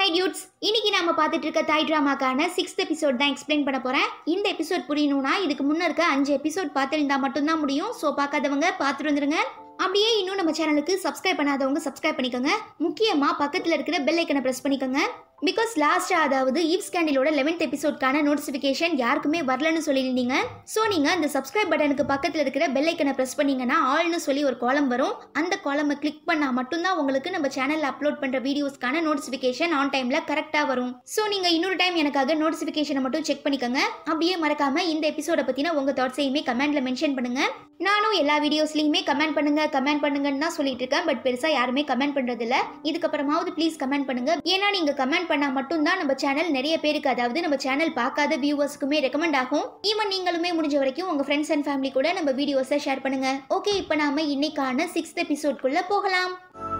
hi dudes இன்னைக்கு நாம பார்த்துட்டு இருக்க தாய் ட்ராமாக்கான சிக்ஸ்த் எபிசோட் தான் எக்ஸ்பிளைன் பண்ண போறேன் இந்த எபிசோட் புரியணும்னா இதுக்கு முன்ன இருக்க அஞ்சு எபிசோட் பார்த்துருந்தா மட்டும்தான் முடியும் ஸோ பார்க்காதவங்க பார்த்துட்டு வந்துருங்க அப்படியே இன்னும் நம்ம சேனலுக்கு சப்ஸ்கிரைப் பண்ணாதவங்க சப்ஸ்கிரைப் பண்ணிக்கோங்க முக்கியமா பக்கத்தில் இருக்கிற பெல் ஐக்கனை ப்ரெஸ் பண்ணிக்கோங்க பிகாஸ் லாஸ்டா அதாவது ஈவ் ஸ்கேண்டிலோட லெவன்த் எபிசோட்கான நோட்டிஃபிகேஷன் யாருக்குமே வரலன்னு சொல்லியிருந்தீங்க ஸோ நீங்க அந்த சப்ஸ்கிரைப் பட்டனுக்கு பக்கத்தில் இருக்கிற பெல் ஐக்கனை ப்ரெஸ் பண்ணீங்கன்னா ஆல்னு சொல்லி ஒரு காலம் வரும் அந்த காலமை கிளிக் பண்ணா மட்டும்தான் உங்களுக்கு நம்ம சேனல்ல அப்லோட் பண்ற வீடியோஸ்க்கான நோட்டிஃபிகேஷன் ஆன் டைம்ல கரெக்டா வரும் ஸோ நீங்க இன்னொரு டைம் எனக்காக நோட்டிஃபிகேஷனை மட்டும் செக் பண்ணிக்கோங்க அப்படியே மறக்காம இந்த எபிசோட பத்தின உங்க தாட்ஸையுமே கமெண்ட்ல மென்ஷன் பண்ணுங்க நானும் எல்லா வீடியோஸ்லயுமே கமெண்ட் பண்ணுங்க கமெண்ட் பண்ணுங்கன்னு தான் சொல்லிட்டு இருக்கேன் பட் பெருசா யாருமே கமெண்ட் பண்றது இல்ல இதுக்கப்புறமாவது ப்ளீஸ் கமெண்ட் பண்ணுங்க ஏன்னா நீங்க கமெண்ட் பண்ணா மட்டும்தான் நம்ம சேனல் நிறைய பேருக்கு அதாவது நம்ம சேனல் பார்க்காத வியூவர்ஸ்க்குமே ரெக்கமெண்ட் ஆகும் ஈவன் நீங்களுமே முடிஞ்ச வரைக்கும் உங்க ஃப்ரெண்ட்ஸ் அண்ட் ஃபேமிலி கூட நம்ம வீடியோஸை ஷேர் பண்ணுங்க ஓகே இப்போ நாம இன்னைக்கான சிக்ஸ்த் எபிசோட்குள்ள போகலாம்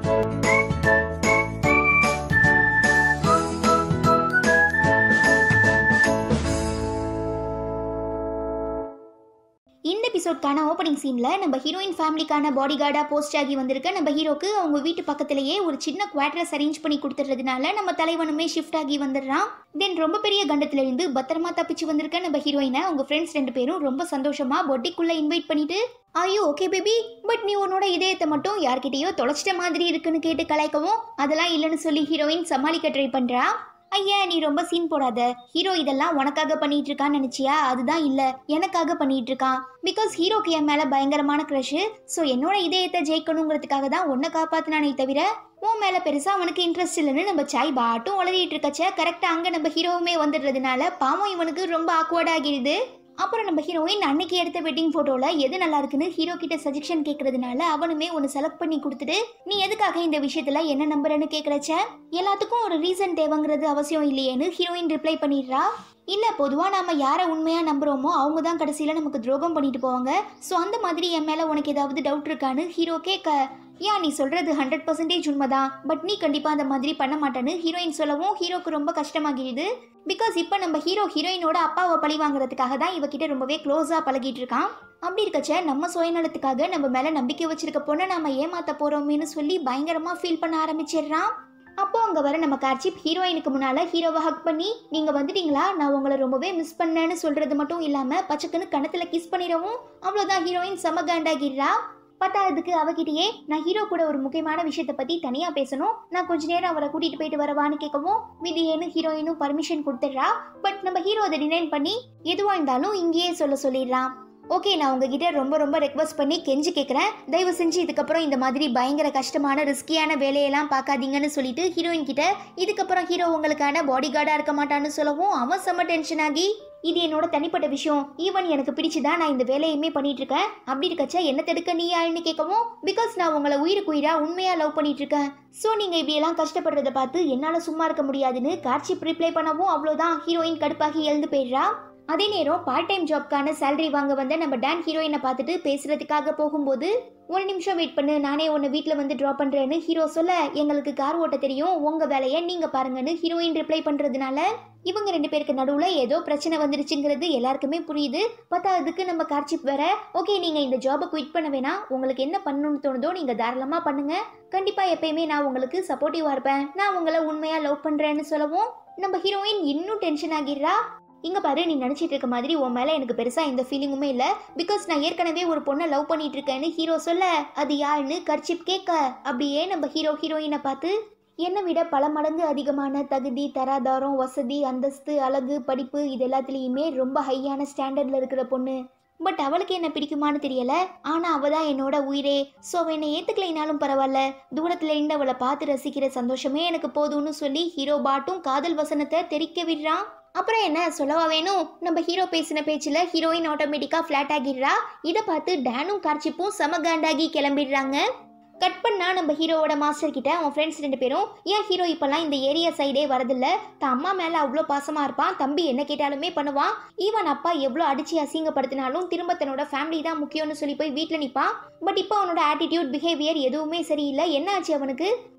இந்த எபிசோட்கான ஓப்பனிங் சீன்ல நம்ம ஹீரோயின் ஃபேமிலிக்கான பாடி கார்டா போஸ்ட் ஆகி வந்திருக்க நம்ம ஹீரோக்கு அவங்க வீட்டு பக்கத்திலேயே ஒரு சின்ன குவார்டர்ஸ் அரேஞ்ச் பண்ணி கொடுத்துறதுனால நம்ம தலைவனுமே ஷிஃப்ட் ஆகி வந்துடுறான் தென் ரொம்ப பெரிய கண்டத்துல இருந்து பத்திரமா தப்பிச்சு வந்திருக்க நம்ம ஹீரோயினை அவங்க ஃப்ரெண்ட்ஸ் ரெண்டு பேரும் ரொம்ப சந்தோஷமா பொட்டிக்குள்ள இன்வைட் பண்ணிட்டு ஐயோ ஓகே பேபி பட் நீ உன்னோட இதயத்தை மட்டும் யார்கிட்டயோ தொலைச்சிட்ட மாதிரி இருக்குன்னு கேட்டு கலாய்க்கவும் அதெல்லாம் இல்லைன்னு சொல்லி ஹீரோயின் சமாளிக்க ட்ரை பண்றா ஐயா நீ ரொம்ப சீன் போடாத ஹீரோ இதெல்லாம் உனக்காக பண்ணிட்டு இருக்கான்னு நினைச்சியா அதுதான் இல்ல எனக்காக பண்ணிட்டு இருக்கான் பிகாஸ் ஹீரோக்கு என் மேல பயங்கரமான க்ரஷ் ஸோ என்னோட இதயத்தை ஜெயிக்கணுங்கிறதுக்காக தான் உன்னை காப்பாத்தினானே தவிர உன் மேல பெருசா அவனுக்கு இன்ட்ரெஸ்ட் இல்லைன்னு நம்ம சாய் பாட்டும் உளறிட்டு இருக்கச்ச கரெக்டா அங்க நம்ம ஹீரோவுமே வந்துடுறதுனால பாவம் இவனுக்கு ரொம்ப ஆக்வர்ட் ஆகிடுது அப்புறம் நம்ம ஹீரோயின் அன்னைக்கு எடுத்த வெட்டிங் போட்டோல எது நல்லா இருக்குன்னு ஹீரோ கிட்ட சஜஷன் கேட்கறதுனால அவனுமே ஒன்று செலக்ட் பண்ணி கொடுத்துட்டு நீ எதுக்காக இந்த விஷயத்துல என்ன நம்புறன்னு கேட்கறச்ச எல்லாத்துக்கும் ஒரு ரீசன் தேவைங்கிறது அவசியம் இல்லையேன்னு ஹீரோயின் ரிப்ளை பண்ணிடுறா இல்ல பொதுவா நாம யாரை உண்மையா நம்புறோமோ அவங்க தான் கடைசியில நமக்கு துரோகம் பண்ணிட்டு போவாங்க ஸோ அந்த மாதிரி என் மேல உனக்கு ஏதாவது டவுட் இருக்கான்னு ஹீரோ கேட்க ஏன் நீ சொல்றது ஹண்ட்ரட் பர்சன்டேஜ் உண்மைதான் பட் நீ கண்டிப்பா அந்த மாதிரி பண்ண மாட்டேன்னு ஹீரோயின் சொல்லவும் ஹீரோக்கு ரொம்ப கஷ்டமாகிடுது பிகாஸ் இப்போ நம்ம ஹீரோ ஹீரோயினோட அப்பாவை பழி வாங்குறதுக்காக தான் இவகிட்ட ரொம்பவே க்ளோஸாக பழகிட்டு இருக்கான் அப்படி இருக்கச்ச நம்ம சுயநலத்துக்காக நம்ம மேலே நம்பிக்கை வச்சிருக்க பொண்ணை நாம ஏமாத்த போறோமேன்னு சொல்லி பயங்கரமா ஃபீல் பண்ண ஆரம்பிச்சிடுறான் அப்போ அங்கே வர நம்ம கார்ச்சிப் ஹீரோயினுக்கு முன்னால் ஹீரோவை ஹக் பண்ணி நீங்கள் வந்துட்டீங்களா நான் உங்களை ரொம்பவே மிஸ் பண்ணேன்னு சொல்கிறது மட்டும் இல்லாமல் பச்சைக்குன்னு கணத்தில் கிஸ் பண்ணிடவும் அவ்வளோதான் ஹீரோயின் செம காண்டாகிடுறா பத்தாவதுக்கு அவகிட்டயே நான் ஹீரோ கூட ஒரு முக்கியமான விஷயத்தை பத்தி தனியா பேசணும் நான் கொஞ்ச நேரம் அவரை கூட்டிட்டு போயிட்டு வரவான்னு கேட்கவும் விதியேன்னு ஹீரோயினும் பர்மிஷன் கொடுத்துட்றா பட் நம்ம ஹீரோ அதை டினைன் பண்ணி எதுவா இருந்தாலும் இங்கேயே சொல்ல சொல்லிடுறான் ஓகே நான் உங்ககிட்ட ரொம்ப ரொம்ப ரெக்வஸ்ட் பண்ணி கெஞ்சி கேட்குறேன் தயவு செஞ்சு இதுக்கப்புறம் இந்த மாதிரி பயங்கர கஷ்டமான ரிஸ்கியான வேலையெல்லாம் பார்க்காதீங்கன்னு சொல்லிட்டு ஹீரோயின் கிட்ட இதுக்கப்புறம் ஹீரோ உங்களுக்கான பாடி கார்டாக இருக்க மாட்டான்னு சொல்லவும் அவன் செம்ம டென்ஷன் ஆகி இது என்னோட தனிப்பட்ட விஷயம் ஈவன் எனக்கு பிடிச்சுதான் நான் இந்த வேலையுமே பண்ணிட்டு இருக்கேன் அப்படி இருக்கச்ச என்ன தடுக்க நீ யாருன்னு கேட்கவும் பிகாஸ் நான் உங்களை உயிருக்கு உயிரா உண்மையா லவ் பண்ணிட்டு இருக்கேன் ஸோ நீங்க இப்படி எல்லாம் கஷ்டப்படுறத பார்த்து என்னால சும்மா இருக்க முடியாதுன்னு காட்சி ப்ரிப்ளை பண்ணவும் அவ்வளோதான் ஹீரோயின் கடுப்பாகி எழுந்து போயிடுறா அதே நேரம் பார்ட் டைம் ஜாப்க்கான சேலரி வாங்க வந்த நம்ம டான் ஹீரோயினை பார்த்துட்டு பேசுறதுக்காக போகும்போது ஒரு நிமிஷம் வெயிட் பண்ணு நானே உன்னை வீட்டில் வந்து ட்ராப் பண்ணுறேன்னு ஹீரோ சொல்ல எங்களுக்கு கார் ஓட்ட தெரியும் உங்கள் வேலையை நீங்கள் பாருங்கன்னு ஹீரோயின் ரிப்ளை பண்ணுறதுனால இவங்க ரெண்டு பேருக்கு நடுவில் ஏதோ பிரச்சனை வந்துருச்சுங்கிறது எல்லாருக்குமே புரியுது பத்தாவதுக்கு நம்ம கார்ச்சிப் வேற ஓகே நீங்கள் இந்த ஜாபை குவிட் பண்ண வேணாம் உங்களுக்கு என்ன பண்ணணும்னு தோணுதோ நீங்கள் தாராளமாக பண்ணுங்க கண்டிப்பாக எப்பயுமே நான் உங்களுக்கு சப்போர்ட்டிவாக இருப்பேன் நான் உங்களை உண்மையாக லவ் பண்ணுறேன்னு சொல்லவும் நம்ம ஹீரோயின் இன்னும் டென்ஷன் ஆகிடுறா இங்க பாரு நீ நினைச்சிட்டு இருக்க மாதிரி உன் மேல எனக்கு பெருசா எந்த ஃபீலிங்குமே இல்ல பிகாஸ் நான் ஏற்கனவே ஒரு பொண்ணை லவ் பண்ணிட்டு இருக்கேன்னு ஹீரோ சொல்ல அது யாருன்னு கர்ச்சிப் கேட்க அப்படியே நம்ம ஹீரோ ஹீரோயினை பார்த்து என்னை விட பல மடங்கு அதிகமான தகுதி தராதாரம் வசதி அந்தஸ்து அழகு படிப்பு இது எல்லாத்துலேயுமே ரொம்ப ஹையான ஸ்டாண்டர்டில் இருக்கிற பொண்ணு பட் அவளுக்கு என்ன பிடிக்குமான்னு தெரியல ஆனா அவ தான் என்னோட உயிரே ஸோ அவ என்னை ஏத்துக்கலைனாலும் பரவாயில்ல தூரத்துல இருந்து அவளை பார்த்து ரசிக்கிற சந்தோஷமே எனக்கு போதும்னு சொல்லி ஹீரோ பாட்டும் காதல் வசனத்தை தெரிக்க விடுறான் அப்புறம் என்ன சொல்லவா வேணும் நம்ம ஹீரோ பேசின பேச்சில் ஹீரோயின் ஆட்டோமேட்டிக்காக ஃப்ளாட் ஆகிடுறா இதை பார்த்து டேனும் கார்ச்சிப்பும் செம காண்டாகி கிளம்பிடுறாங்க கட் பண்ணா நம்ம ஹீரோவோட மாஸ்டர் கிட்ட அவன் ஃப்ரெண்ட்ஸ் ரெண்டு பேரும் ஏன் ஹீரோ இப்பெல்லாம் இந்த ஏரியா சைடே வரதில்ல தான் அம்மா மேலே அவ்வளோ பாசமாக இருப்பான் தம்பி என்ன கேட்டாலுமே பண்ணுவான் ஈவன் அப்பா எவ்வளோ அடிச்சு அசிங்கப்படுத்தினாலும் திரும்ப தன்னோட ஃபேமிலி தான் முக்கியம்னு சொல்லி போய் வீட்டில் நிற்பான் பட் இப்போ அவனோட ஆட்டிடியூட் பிஹேவியர் எதுவுமே சரியில்லை என்ன ஆச்சு அவனுக்கு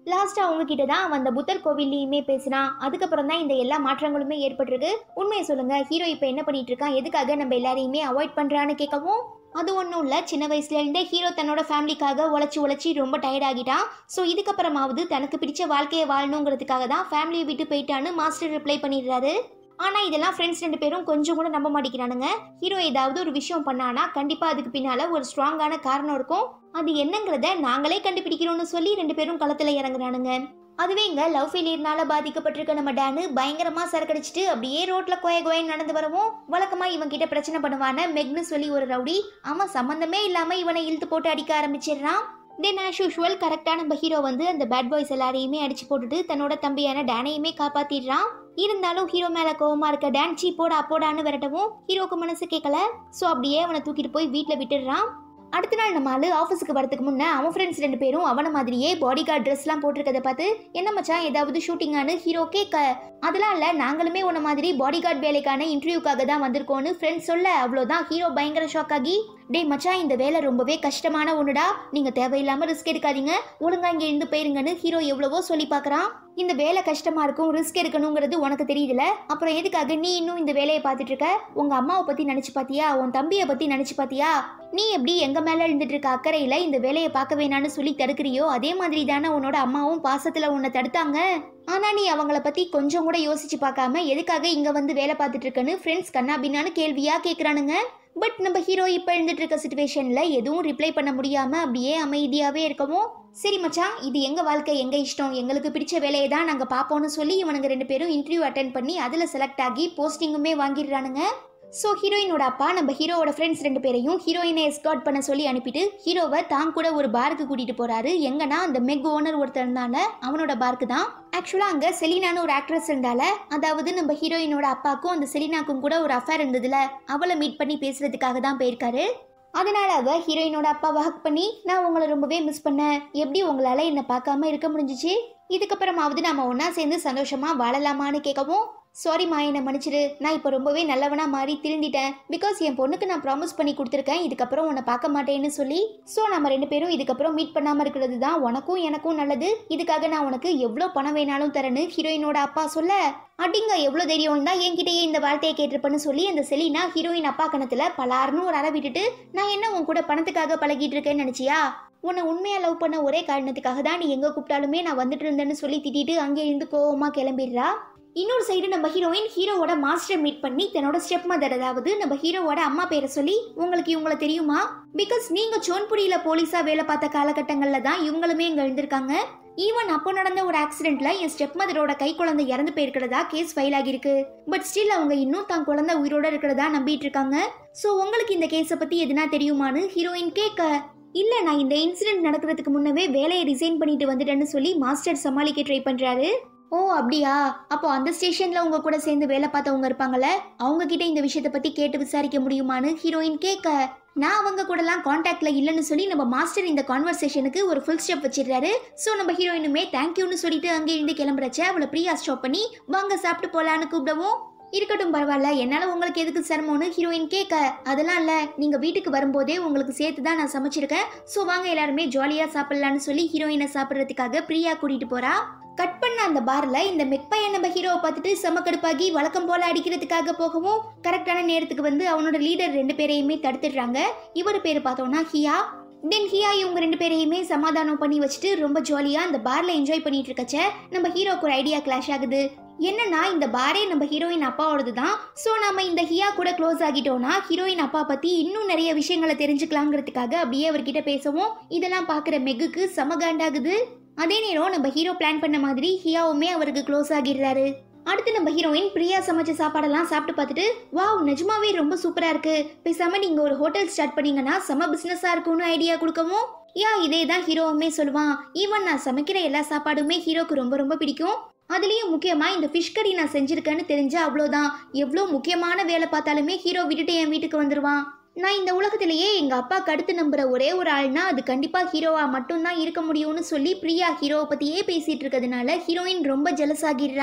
லாஸ்டா அவங்க கிட்ட தான் அவன் அந்த புத்தர் கோவில்லையுமே பேசினான் அதுக்கப்புறம் தான் இந்த எல்லா மாற்றங்களுமே ஏற்பட்டிருக்கு உண்மையை சொல்லுங்க ஹீரோ இப்போ என்ன பண்ணிட்டு இருக்கான் எதுக்காக நம்ம எல்லாரையுமே அவாய்ட் பண்றான்னு கேட்கவும் அது ஒன்றும் இல்லை சின்ன வயசுல இருந்தே ஹீரோ தன்னோட ஃபேமிலிக்காக உழைச்சி உழைச்சி ரொம்ப டயர்ட் ஆகிட்டான் ஸோ இதுக்கப்புறமாவது தனக்கு பிடிச்ச வாழ்க்கையை வாழணுங்கிறதுக்காக தான் ஃபேமிலியை விட்டு போயிட்டான்னு மாஸ்டர் ரிப்ளை பண்ணிடுறாரு ஆனால் இதெல்லாம் ஃப்ரெண்ட்ஸ் ரெண்டு பேரும் கொஞ்சம் கூட நம்ப மாட்டேங்கிறானுங்க ஹீரோ ஏதாவது ஒரு விஷயம் பண்ணானா கண்டிப்பாக அதுக்கு பின்னால் ஒரு ஸ்ட்ராங்கான காரணம் இருக்கும் அது என்னங்கிறத நாங்களே கண்டுபிடிக்கிறோம்னு சொல்லி ரெண்டு பேரும் களத்தில் இறங்குறானுங்க அதுவே இங்க லவ் ஃபெயிலியர்னால பாதிக்கப்பட்டிருக்க நம்ம டேனு பயங்கரமா சரக்கடிச்சிட்டு அப்படியே ரோட்ல கோய கோயன்னு நடந்து வரவும் வழக்கமா இவன் கிட்ட பிரச்சனை பண்ணுவான மெக்னு சொல்லி ஒரு ரவுடி அவன் சம்பந்தமே இல்லாம இவனை இழுத்து போட்டு அடிக்க ஆரம்பிச்சிடுறான் தென் ஆஸ் யூஷுவல் கரெக்டாக நம்ம ஹீரோ வந்து அந்த பேட் பாய்ஸ் எல்லாரையுமே அடிச்சு போட்டுட்டு தன்னோட தம்பியான டேனையுமே காப்பாத்திடுறான் இருந்தாலும் ஹீரோ மேல கோவமா இருக்க டான் சீ போடா போடான்னு விரட்டவும் ஹீரோக்கு மனசு கேட்கல ஸோ அப்படியே அவனை தூக்கிட்டு போய் வீட்டில் விட்டுடுறான் அடுத்த நாள் நம்ம ஆளு ஆஃபீஸுக்கு வரதுக்கு முன்னே அவன் ஃப்ரெண்ட்ஸ் ரெண்டு பேரும் அவனை மாதிரியே பாடி கார்டு ட்ரெஸ்லாம் போட்டிருக்கதை பார்த்து என்ன மச்சான் ஏதாவது ஷூட்டிங்கானு ஹீரோ கேட்க அதெல்லாம் இல்லை நாங்களுமே உன்ன மாதிரி பாடி கார்டு வேலைக்கான இன்டர்வியூக்காக தான் வந்திருக்கோன்னு ஃப்ரெண்ட்ஸ் சொல்ல அவ்வளோதான் ஹீரோ பயங்கர ஷாக் ஆகி டேய் மச்சான் இந்த வேலை ரொம்பவே கஷ்டமான ஒண்ணுடா நீங்க தேவையில்லாம ரிஸ்க் எடுக்காதீங்க ஒழுங்கா இங்க இருந்து போயிருங்கன்னு ஹீரோ எவ்வளவோ சொல்லி பார்க்கறான் இந்த வேலை கஷ்டமா இருக்கும் ரிஸ்க் எடுக்கணுங்கிறது உனக்கு தெரியுதுல அப்புறம் எதுக்காக நீ இன்னும் இந்த வேலையை பார்த்துட்டு இருக்க உங்க அம்மாவை பத்தி நினைச்சு பாத்தியா உன் தம்பியை பத்தி நினைச்சு பாத்தியா நீ எப்படி எங்க மேல இருந்துட்டு இருக்க அக்கறையில இந்த வேலையை பார்க்க வேணான்னு சொல்லி தடுக்கிறியோ அதே மாதிரி தானே உன்னோட அம்மாவும் பாசத்துல உன்னை தடுத்தாங்க ஆனா நீ அவங்கள பத்தி கொஞ்சம் கூட யோசிச்சு பார்க்காம எதுக்காக இங்க வந்து வேலை பார்த்துட்டு இருக்கன்னு ஃப்ரெண்ட்ஸ் கண்ணா பின்னான்னு கேள்வியா கேக்குறானுங்க பட் நம்ம ஹீரோ இப்போ இருந்துட்டு இருக்க சுச்சுவேஷன்ல எதுவும் ரிப்ளை பண்ண முடியாம அப்படியே அமைதியாவே இருக்கவும் சரி மச்சான் இது எங்க வாழ்க்கை எங்க இஷ்டம் எங்களுக்கு பிடிச்ச வேலையை தான் நாங்க பார்ப்போம்னு சொல்லி இவனுங்க ரெண்டு பேரும் இன்டர்வியூ அட்டன் பண்ணி அதுல செலக்ட் ஆகி போஸ்டிங்குமே வாங்கிடுறானுங்க ஸோ ஹீரோயினோட அப்பா நம்ம ஹீரோவோட ஃப்ரெண்ட்ஸ் ரெண்டு பேரையும் ஹீரோயினை எஸ்கார்ட் பண்ண சொல்லி அனுப்பிட்டு ஹீரோவை தான் கூட ஒரு பாருக்கு கூட்டிட்டு போறாரு எங்கன்னா அந்த மெக் ஓனர் ஒருத்தர் இருந்தால அவனோட பாருக்கு தான் ஆக்சுவலாக அங்கே செலினான்னு ஒரு ஆக்ட்ரஸ் இருந்தால அதாவது நம்ம ஹீரோயினோட அப்பாக்கும் அந்த செலினாக்கும் கூட ஒரு அஃபேர் இருந்ததுல அவளை மீட் பண்ணி பேசுறதுக்காக தான் போயிருக்காரு அதனால அவ ஹீரோயினோட அப்பாவை ஹக் பண்ணி நான் உங்களை ரொம்பவே மிஸ் பண்ணேன் எப்படி உங்களால என்னை பார்க்காம இருக்க முடிஞ்சிச்சு இதுக்கப்புறமாவது நாம ஒண்ணா சேர்ந்து சந்தோஷமா வாழலாமான்னு கேட்கவும் சாரிம்மா என்னை மன்னிச்சிடு நான் இப்போ ரொம்பவே நல்லவனா மாறி திருந்திட்டேன் பிகாஸ் என் பொண்ணுக்கு நான் ப்ராமிஸ் பண்ணி கொடுத்துருக்கேன் இதுக்கப்புறம் உன்னை பார்க்க மாட்டேன்னு சொல்லி ஸோ நம்ம ரெண்டு பேரும் இதுக்கப்புறம் மீட் பண்ணாமல் இருக்கிறது தான் உனக்கும் எனக்கும் நல்லது இதுக்காக நான் உனக்கு எவ்வளோ பணம் வேணாலும் தரேன்னு ஹீரோயினோட அப்பா சொல்ல அடிங்க எவ்வளோ தைரியம் தான் என்கிட்டயே இந்த வார்த்தையை கேட்டிருப்பேன்னு சொல்லி அந்த செலினா ஹீரோயின் அப்பா கணத்துல பலாருன்னு ஒரு அறை விட்டுட்டு நான் என்ன உன் கூட பணத்துக்காக பழகிட்டு இருக்கேன்னு நினச்சியா உன்னை உண்மையா லவ் பண்ண ஒரே காரணத்துக்காக தான் நீ எங்க கூப்பிட்டாலுமே நான் வந்துட்டு இருந்தேன்னு சொல்லி திட்டிட்டு அங்கே இருந்து கோவமா கிளம்பிடுறா இன்னொரு சைடு நம்ம ஹீரோயின் ஹீரோவோட மாஸ்டர் மீட் பண்ணி தன்னோட ஸ்டெப் மதர் அதாவது நம்ம ஹீரோவோட அம்மா பேரை சொல்லி உங்களுக்கு இவங்கள தெரியுமா பிகாஸ் நீங்க சோன்புரியில போலீஸா வேலை பார்த்த காலகட்டங்கள்ல தான் இவங்களுமே இங்க இருந்திருக்காங்க ஈவன் அப்போ நடந்த ஒரு ஆக்சிடென்ட்ல என் ஸ்டெப் மதரோட கை குழந்தை இறந்து போயிருக்கிறதா கேஸ் ஃபைல் ஆகிருக்கு பட் ஸ்டில் அவங்க இன்னும் தான் குழந்தை உயிரோட இருக்கிறதா நம்பிட்டு இருக்காங்க ஸோ உங்களுக்கு இந்த கேஸை பத்தி எதுனா தெரியுமான்னு ஹீரோயின் கேட்க இல்ல நான் இந்த இன்சிடென்ட் நடக்கிறதுக்கு முன்னவே வேலையை ரிசைன் பண்ணிட்டு வந்துட்டேன்னு சொல்லி மாஸ்டர் சமாளிக்க ட்ரை பண்றாரு ஓ அப்படியா அப்போ அந்த ஸ்டேஷன்ல உங்க கூட சேர்ந்து வேலை பார்த்தவங்க இருப்பாங்கல்ல அவங்க கிட்ட இந்த விஷயத்த பத்தி கேட்டு விசாரிக்க முடியுமான்னு ஹீரோயின் கேட்க நான் அவங்க கூடலாம் காண்டாக்ட்ல இல்லைன்னு சொல்லி நம்ம மாஸ்டர் இந்த கான்வர்சேஷனுக்கு ஒரு ஃபுல் ஸ்டெப் வச்சிடுறாரு ஸோ நம்ம ஹீரோயினுமே தேங்க்யூன்னு சொல்லிட்டு அங்கே இருந்து கிளம்புறச்ச அவளை பிரியா ஸ்டாப் பண்ணி வாங்க சாப்பிட்டு போலான்னு கூப்பிடவும் இருக்கட்டும் பரவாயில்ல என்னால உங்களுக்கு எதுக்கு சிரமம்னு ஹீரோயின் கேட்க அதெல்லாம் இல்ல நீங்க வீட்டுக்கு வரும்போதே உங்களுக்கு சேர்த்து தான் நான் சமைச்சிருக்கேன் ஸோ வாங்க எல்லாருமே ஜாலியா சாப்பிடலான்னு சொல்லி ஹீரோயினை சாப்பிட்றதுக்காக பிரியா கூட்டிட்டு போறா கட் பண்ண அந்த பார்ல இந்த மெக்பையன் நம்ம ஹீரோவை பார்த்துட்டு செம கடுப்பாகி வழக்கம் போல அடிக்கிறதுக்காக போகவும் கரெக்டான நேரத்துக்கு வந்து அவனோட லீடர் ரெண்டு பேரையுமே தடுத்துடுறாங்க இவர் பேர் பார்த்தோம்னா ஹியா தென் ஹியா இவங்க ரெண்டு பேரையுமே சமாதானம் பண்ணி வச்சுட்டு ரொம்ப ஜாலியாக அந்த பார்ல என்ஜாய் பண்ணிட்டு இருக்கச்ச நம்ம ஹீரோக்கு ஒரு ஐடியா கிளாஷ் ஆகுது என்னன்னா இந்த பாரே நம்ம ஹீரோயின் அப்பாவோடது தான் ஸோ நம்ம இந்த ஹியா கூட க்ளோஸ் ஆகிட்டோம்னா ஹீரோயின் அப்பா பற்றி இன்னும் நிறைய விஷயங்களை தெரிஞ்சுக்கலாங்கிறதுக்காக அப்படியே அவர்கிட்ட பேசவும் இதெல்லாம் பார்க்குற மெகுக்கு செம காண்டாகுது அதே நேரம் நம்ம ஹீரோ பிளான் பண்ண மாதிரி ஹியாவுமே அவருக்கு க்ளோஸ் ஆகிடுறாரு அடுத்து நம்ம ஹீரோயின் பிரியா சமைச்ச சாப்பாடெல்லாம் சாப்பிட்டு பார்த்துட்டு வாவ் நிஜமாவே ரொம்ப சூப்பரா இருக்கு பேசாம நீங்க ஒரு ஹோட்டல் ஸ்டார்ட் பண்ணீங்கன்னா செம பிசினஸா இருக்கும்னு ஐடியா கொடுக்கவும் யா இதே தான் ஹீரோவுமே சொல்லுவான் ஈவன் நான் சமைக்கிற எல்லா சாப்பாடுமே ஹீரோக்கு ரொம்ப ரொம்ப பிடிக்கும் அதுலேயும் முக்கியமாக இந்த ஃபிஷ் கறி நான் செஞ்சிருக்கேன்னு தெரிஞ்சா அவ்வளோதான் எவ்வளோ முக்கியமான வேலை பார்த்தாலுமே ஹீரோ விட்டுட்டு என் வீட்டுக்கு வந்துடுவான் நான் இந்த உலகத்திலேயே எங்க அப்பாக்கு அடுத்து நம்புற ஒரே ஒரு ஆள்னா அது கண்டிப்பா ஹீரோவா மட்டும்தான் இருக்க முடியும்னு சொல்லி பிரியா ஹீரோவை பத்தியே பேசிட்டு இருக்கிறதுனால ஹீரோயின் ரொம்ப ஜெலஸ் ஆகிடுறா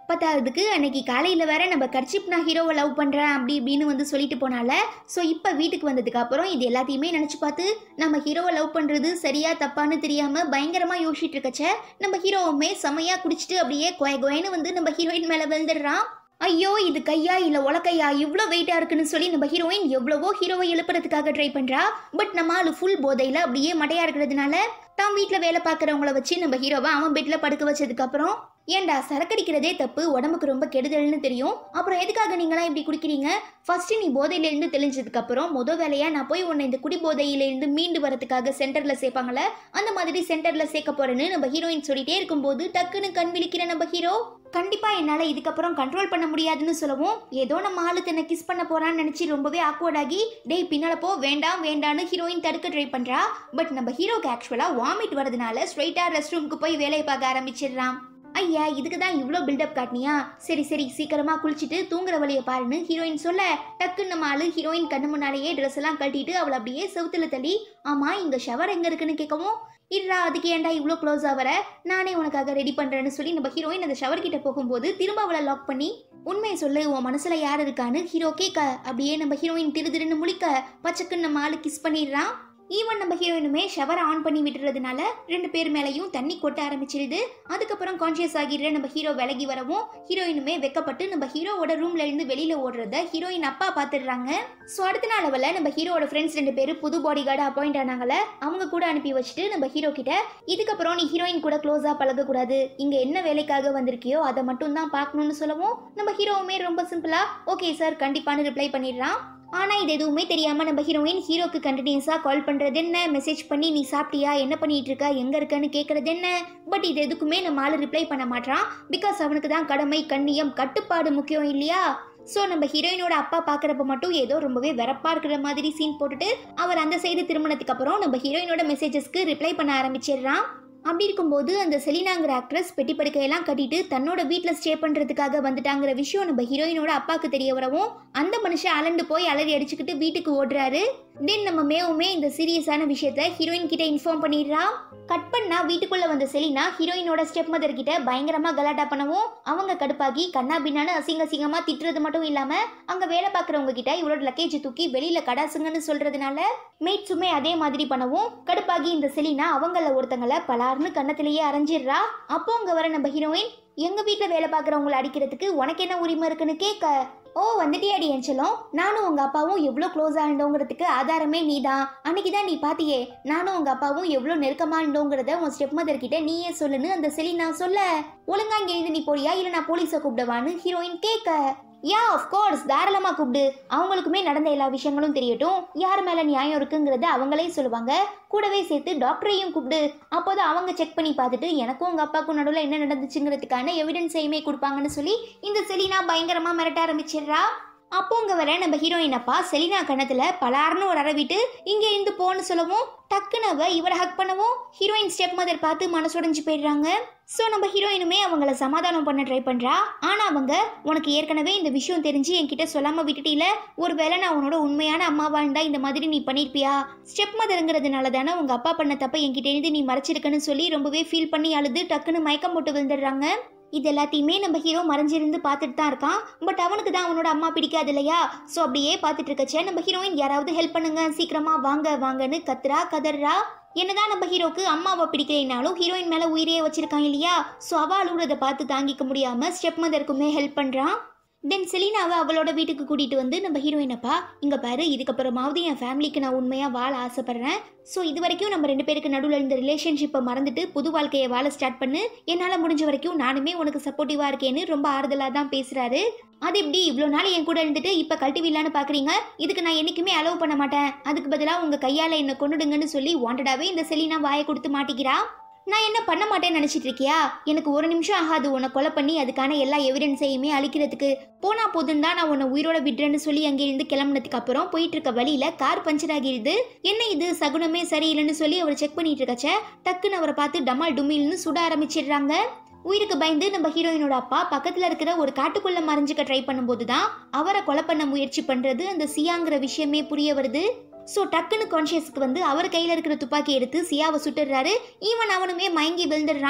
பத்தாவதுக்கு அன்னைக்கு காலையில் வேற நம்ம கர்ச்சிப் நான் ஹீரோவை லவ் பண்ணுறேன் அப்படி இப்படின்னு வந்து சொல்லிட்டு போனால ஸோ இப்போ வீட்டுக்கு வந்ததுக்கு அப்புறம் இது எல்லாத்தையுமே நினச்சி பார்த்து நம்ம ஹீரோவை லவ் பண்ணுறது சரியா தப்பான்னு தெரியாமல் பயங்கரமாக யோசிச்சுட்டு இருக்கச்ச நம்ம ஹீரோவுமே செமையாக குடிச்சிட்டு அப்படியே கொய கொயன்னு வந்து நம்ம ஹீரோயின் மேலே விழுந்துடுறான் ஐயோ இது கையா இல்ல உலக்கையா இவ்வளோ வெயிட்டா இருக்குன்னு சொல்லி நம்ம ஹீரோயின் எவ்வளவோ ஹீரோவை எழுப்புறதுக்காக ட்ரை பண்றா பட் நம்ம ஆளு ஃபுல் போதையில அப்படியே மட்டையா இருக்கிறதுனால தான் வீட்டில் வேலை பார்க்குறவங்கள வச்சு நம்ம ஹீரோவை அவன் பெட்டில் படுக்க வச்சதுக்கு அப்புறம் ஏன்டா சரக்கடிக்கிறதே தப்பு உடம்புக்கு ரொம்ப கெடுதல்னு தெரியும் அப்புறம் எதுக்காக நீங்களாம் இப்படி குடிக்கிறீங்க ஃபர்ஸ்ட் நீ போதையிலேருந்து தெளிஞ்சதுக்கு அப்புறம் முத வேலையா நான் போய் உன்னை இந்த குடி போதையிலேருந்து மீண்டு வரதுக்காக சென்டர்ல சேர்ப்பாங்கல்ல அந்த மாதிரி சென்டர்ல சேர்க்க போறேன்னு நம்ம ஹீரோயின் சொல்லிட்டே இருக்கும்போது டக்குன்னு கண் விழிக்கிற நம்ம ஹீரோ கண்டிப்பா என்னால இதுக்கப்புறம் கண்ட்ரோல் பண்ண முடியாதுன்னு சொல்லவும் ஏதோ நம்ம ஆளு தன்னை கிஸ் பண்ண போறான்னு நினைச்சு ரொம்பவே awkward ஆகி டேய் பின்னால போ வேண்டாம் வேண்டான்னு ஹீரோயின் தடுக்க ட்ரை பண்றா பட் நம்ம ஹீரோக்கு ஆக்சுவலா வாமிட் வரதுனால ஸ்ட்ரைட்டா ரெஸ்ட் ரூமுக்கு போய் வேலையை பார்க்க ஆரம்பிச்சிடுறான் ஐயா இதுக்கு தான் இவ்வளோ பில்டப் காட்டினியா சரி சரி சீக்கிரமா குளிச்சுட்டு தூங்குற வழியை பாருன்னு ஹீரோயின் சொல்ல டக்குன்னு நம்ம ஆளு ஹீரோயின் கண்ணு முன்னாலேயே ட்ரெஸ் எல்லாம் கட்டிட்டு அவளை அப்படியே செவுத்துல தள்ளி ஆமா இங்க ஷவர் எங்க இருக்குன்னு கேட்கவும் இருடா அதுக்கு ஏன்டா இவ்வளோ க்ளோஸ் ஆவற நானே உனக்காக ரெடி பண்றேன்னு சொல்லி நம்ம ஹீரோயின் அந்த ஷவர் கிட்ட போகும்போது திரும்ப அவளை லாக் பண்ணி உண்மையை சொல்லு உன் மனசுல யார் இருக்கான்னு ஹீரோ கேட்க அப்படியே நம்ம ஹீரோயின் திரு திருன்னு முழிக்க பச்சக்குன்னு நம்ம ஆளு கிஸ் பண்ணிடுறான் ஈவன் நம்ம ஹீரோயினுமே ஷவரை ஆன் பண்ணி விட்டுறதுனால ரெண்டு பேர் மேலேயும் தண்ணி கொட்ட ஆரம்பிச்சிருது அதுக்கப்புறம் கான்ஷியஸ் ஆகிடுற நம்ம ஹீரோ விலகி வரவும் ஹீரோயினுமே வெக்கப்பட்டு நம்ம ஹீரோவோட ரூம்ல இருந்து வெளியில ஓடுறத ஹீரோயின் அப்பா பார்த்துடுறாங்க ஸோ அடுத்த நாள் அவளை நம்ம ஹீரோவோட ஃப்ரெண்ட்ஸ் ரெண்டு பேரும் புது பாடி கார்டு அப்பாயிண்ட் ஆனாங்களே அவங்க கூட அனுப்பி வச்சுட்டு நம்ம ஹீரோ கிட்ட இதுக்கப்புறம் நீ ஹீரோயின் கூட க்ளோஸா பழகக்கூடாது இங்க என்ன வேலைக்காக வந்திருக்கியோ அதை மட்டும் தான் பார்க்கணும்னு சொல்லவும் நம்ம ஹீரோவுமே ரொம்ப சிம்பிளா ஓகே சார் கண்டிப்பான்னு ரிப்ளை பண்ணிடுறான் ஆனா இது எதுவுமே தெரியாம நம்ம ஹீரோயின் ஹீரோக்கு கண்டினியூஸா கால் பண்றது என்ன மெசேஜ் பண்ணி நீ சாப்பிட்டியா என்ன பண்ணிட்டு இருக்க எங்க இருக்கன்னு கேக்குறது என்ன பட் இது எதுக்குமே நம்ம ஆளு ரிப்ளை பண்ண மாட்டான் பிகாஸ் அவனுக்கு தான் கடமை கண்ணியம் கட்டுப்பாடு முக்கியம் இல்லையா ஸோ நம்ம ஹீரோயினோட அப்பா பார்க்குறப்ப மட்டும் ஏதோ ரொம்பவே வெறப்பா இருக்கிற மாதிரி சீன் போட்டுட்டு அவர் அந்த சைடு திருமணத்துக்கு அப்புறம் நம்ம ஹீரோயினோட மெசேஜஸ்க்கு ரிப்ளை பண்ண ஆரம்பிச்சிடுறான் அப்படி இருக்கும்போது அந்த செலினாங்கிற ஆக்ட்ரஸ் பெட்டி படுக்கையெல்லாம் கட்டிட்டு தன்னோட வீட்டில் ஸ்டே பண்ணுறதுக்காக வந்துட்டாங்கிற விஷயம் நம்ம ஹீரோயினோட அப்பாவுக்கு தெரிய வரவும் அந்த மனுஷன் அலண்டு போய் அலறி அடிச்சுக்கிட்டு வீட்டுக்கு ஓடுறாரு தென் நம்ம மேவுமே இந்த சீரியஸான விஷயத்த ஹீரோயின் கிட்ட இன்ஃபார்ம் பண்ணிடுறா கட் பண்ணா வீட்டுக்குள்ள வந்த செலினா ஹீரோயினோட ஸ்டெப் மதர் கிட்ட பயங்கரமா கலாட்டா பண்ணவும் அவங்க கடுப்பாகி கண்ணா பின்னான்னு அசிங்க அசிங்கமா திட்டுறது மட்டும் இல்லாம அங்க வேலை பார்க்குறவங்க கிட்ட இவளோட லக்கேஜ் தூக்கி வெளியில கடாசுங்கன்னு சொல்றதுனால மேட்ஸுமே அதே மாதிரி பண்ணவும் கடுப்பாகி இந்த செலினா அவங்கள ஒருத்தங்கள பலார்னு கன்னத்திலேயே அரைஞ்சிடுறா அப்போ அங்க வர நம்ம ஹீரோயின் எங்க வீட்டுல வேலை பார்க்குறவங்கள அடிக்கிறதுக்கு உனக்கு என்ன உரிமை இருக்குன்னு கேட்க ஓ வந்துட்டியாடி என் செல்லம் நானும் உங்க அப்பாவும் எவ்வளோ க்ளோஸ் ஆண்டோங்கிறதுக்கு ஆதாரமே நீதான் அன்னைக்கு தான் நீ பாத்தியே நானும் உங்க அப்பாவும் எவ்வளோ நெருக்கமா இருந்தோங்கிறத உன் ஸ்டெப் மதர் கிட்ட நீயே சொல்லுன்னு அந்த செலினா சொல்ல ஒழுங்கா இங்க இருந்து நீ போறியா இல்ல நான் போலீஸை கூப்பிடவான்னு ஹீரோயின் கேட்க யா ஆஃப் கோர்ஸ் தாராளமா கூப்பிடு அவங்களுக்குமே நடந்த எல்லா விஷயங்களும் தெரியட்டும் யார் மேல நியாயம் இருக்குங்கிறத அவங்களே சொல்லுவாங்க கூடவே சேர்த்து டாக்டரையும் கூப்பிடு அப்போதான் அவங்க செக் பண்ணி பார்த்துட்டு எனக்கும் உங்க அப்பாவுக்கும் நடுவில் என்ன நடந்துச்சுங்கிறதுக்கான எவிடன்ஸையுமே கொடுப்பாங்கன்னு சொல்லி இந்த செலினா பயங்கரமா மிரட்ட ஆரம்பிச்சிடுறா அப்போ அங்க வர நம்ம ஹீரோயின் அப்பா செலினா கணத்துல பலார்னு ஒரு அரவிட்டு இங்க இருந்து போன்னு சொல்லவும் டக்குன்னு அவ இவரை ஹக் பண்ணவும் ஹீரோயின் ஸ்டெப் மதர் பார்த்து மனசுடைஞ்சு போயிடுறாங்க ஸோ நம்ம ஹீரோயினுமே அவங்கள சமாதானம் பண்ண ட்ரை பண்றா ஆனா அவங்க உனக்கு ஏற்கனவே இந்த விஷயம் தெரிஞ்சு என்கிட்ட சொல்லாம விட்டுட்டீல ஒருவேளை நான் உன்னோட உண்மையான அம்மாவா இருந்தா இந்த மாதிரி நீ பண்ணிருப்பியா ஸ்டெப் மதருங்கிறதுனால தானே உங்க அப்பா பண்ண தப்ப என்கிட்ட இருந்து நீ மறைச்சிருக்கன்னு சொல்லி ரொம்பவே ஃபீல் பண்ணி அழுது டக்குன்னு மயக்கம் போட்டு விழுந்துடுறாங்க இது எல்லாத்தையுமே நம்ம ஹீரோ மறைஞ்சிருந்து பார்த்துட்டு தான் இருக்கான் பட் அவனுக்கு தான் அவனோட அம்மா பிடிக்காது இல்லையா ஸோ அப்படியே பார்த்துட்டு இருக்கச்சே நம்ம ஹீரோயின் யாராவது ஹெல்ப் பண்ணுங்க சீக்கிரமா வாங்க வாங்கன்னு கத்துறா கதறா என்னதான் நம்ம ஹீரோக்கு அம்மாவை பிடிக்கலைனாலும் ஹீரோயின் மேல உயிரையே வச்சிருக்கான் இல்லையா ஸோ அவ அழுகுறத பார்த்து தாங்கிக்க முடியாம ஸ்டெப் மதருக்குமே ஹெல்ப் பண்றான் தென் செலினாவை அவளோட வீட்டுக்கு கூட்டிட்டு வந்து நம்ம ஹீரோயினப்பா இங்க பாரு இதுக்கப்புறமாவது என் ஃபேமிலிக்கு நான் உண்மையா வாழ ஆசைப்படுறேன் ஸோ இது வரைக்கும் நம்ம ரெண்டு பேருக்கு நடுவில் இந்த ரிலேஷன்ஷிப்பை மறந்துட்டு புது வாழ்க்கையை வாழ ஸ்டார்ட் பண்ணு என்னால் முடிஞ்ச வரைக்கும் நானுமே உனக்கு சப்போர்ட்டிவாக இருக்கேன்னு ரொம்ப ஆறுதலாக தான் பேசுறாரு அது எப்படி இவ்வளோ நாள் என் கூட இருந்துட்டு இப்போ கல்டிவில்லான்னு பார்க்குறீங்க இதுக்கு நான் என்றைக்குமே அலோவ் பண்ண மாட்டேன் அதுக்கு பதிலாக உங்கள் கையால் என்னை கொண்டுடுங்கன்னு சொல்லி வாண்டடாகவே இந்த செலினா வாயை கொடுத்து மாட்டிக்கிறா நான் என்ன பண்ண மாட்டேன்னு நினச்சிட்டு இருக்கியா எனக்கு ஒரு நிமிஷம் ஆகாது உன்னை கொலை பண்ணி அதுக்கான எல்லா எவிடன்ஸையுமே அழிக்கிறதுக்கு போனா போதும் தான் நான் உன்னை உயிரோட விடுறேன்னு சொல்லி அங்கிருந்து கிளம்புனதுக்கு அப்புறம் போயிட்டு இருக்க வழியில கார் பஞ்சர் ஆகிடுது என்ன இது சகுனமே சரியில்லைன்னு சொல்லி அவர் செக் பண்ணிட்டு இருக்கச்ச டக்குன்னு அவரை பார்த்து டமால் டுமில்னு சுட ஆரம்பிச்சிடுறாங்க உயிருக்கு பயந்து நம்ம ஹீரோயினோட அப்பா பக்கத்துல இருக்கிற ஒரு காட்டுக்குள்ள மறைஞ்சுக்க ட்ரை பண்ணும்போது தான் அவரை கொலை பண்ண முயற்சி பண்றது அந்த சியாங்கிற விஷயமே புரிய வருது ஸோ டக்குன்னு கான்ஷியஸ்க்கு வந்து அவர் கையில் இருக்கிற துப்பாக்கி எடுத்து சியாவை சுட்டுடுறாரு ஈவன் அவனுமே மயங்கி விழுந்துடுறான்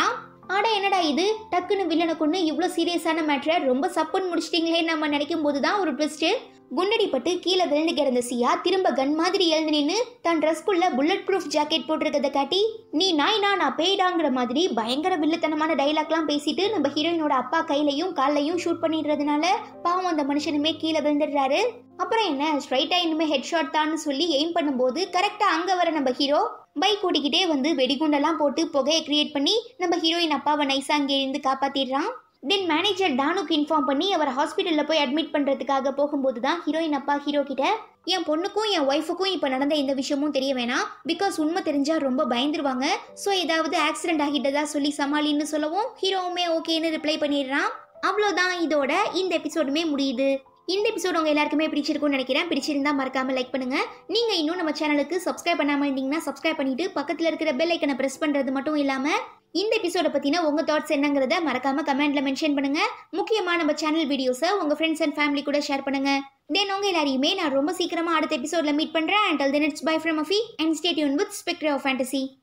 ஆடா என்னடா இது டக்குன்னு வில்லனை கொண்டு இவ்வளோ சீரியஸான மேட்ரை ரொம்ப சப்புன்னு முடிச்சிட்டீங்களே நம்ம நினைக்கும் போது தான் ஒரு ட்விஸ்ட்டு குண்டடிப்பட்டு கீழே விழுந்து கிடந்த சியா திரும்ப கன் மாதிரி எழுந்து நின்று தன் ட்ரெஸ்க்குள்ள புல்லட் ப்ரூஃப் ஜாக்கெட் போட்டிருக்கத காட்டி நீ நாய்னா நான் பேய்டாங்கிற மாதிரி பயங்கர வில்லத்தனமான டைலாக்லாம் பேசிட்டு நம்ம ஹீரோயினோட அப்பா கையிலையும் கால்லையும் ஷூட் பண்ணிடுறதுனால பாவம் அந்த மனுஷனுமே கீழே விழுந்துடுறாரு அப்புறம் என்ன ஸ்ட்ரைட்டா இனிமே ஹெட் ஷாட் தான்னு சொல்லி எய்ம் பண்ணும்போது கரெக்டா அங்க வர நம்ம ஹீரோ பைக் ஓடிக்கிட்டே வந்து வெடிகுண்டெல்லாம் போட்டு புகையை கிரியேட் பண்ணி நம்ம ஹீரோயின் அப்பாவை நைஸா அங்கே இருந்து காப்பாத்திடுறான் தென் மேனேஜர் டானுக்கு இன்ஃபார்ம் பண்ணி அவர் ஹாஸ்பிட்டலில் போய் அட்மிட் பண்ணுறதுக்காக போகும்போது தான் ஹீரோயின் அப்பா ஹீரோ கிட்ட என் பொண்ணுக்கும் என் ஒய்ஃபுக்கும் இப்போ நடந்த இந்த விஷயமும் தெரிய வேணாம் பிகாஸ் உண்மை தெரிஞ்சா ரொம்ப பயந்துருவாங்க ஸோ ஏதாவது ஆக்சிடென்ட் ஆகிட்டதா சொல்லி சமாளின்னு சொல்லவும் ஹீரோவுமே ஓகேன்னு ரிப்ளை பண்ணிடுறான் அவ்வளோதான் இதோட இந்த எபிசோடுமே முடியுது இந்த எபிசோட் உங்க எல்லாருக்குமே பிடிச்சிருக்கும்னு நினைக்கிறேன் பிடிச்சிருந்தா மறக்காம லைக் பண்ணுங்க நீங்க இன்னும் நம்ம சேனலுக்கு சப்ஸ்கிரைப் பண்ணாம இருந்தீங்கன்னா சப்ஸ்கிரைப் பண்ணிட்டு பக்கத்துல இருக்கிற பெல் ஐக்கனை பிரஸ் பண்றது மட்டும் இல்லாம இந்த எபிசோட பத்தின உங்க தாட்ஸ் என்னங்கிறத மறக்காம கமெண்ட்ல மென்ஷன் பண்ணுங்க முக்கியமா நம்ம சேனல் வீடியோஸை உங்க ஃப்ரெண்ட்ஸ் அண்ட் ஃபேமிலி கூட ஷேர் பண்ணுங்க தென் உங்க எல்லாரையுமே நான் ரொம்ப சீக்கிரமா அடுத்த எபிசோட்ல மீட் பண்றேன் and then it's bye from Affi and stay tuned with spectre of fantasy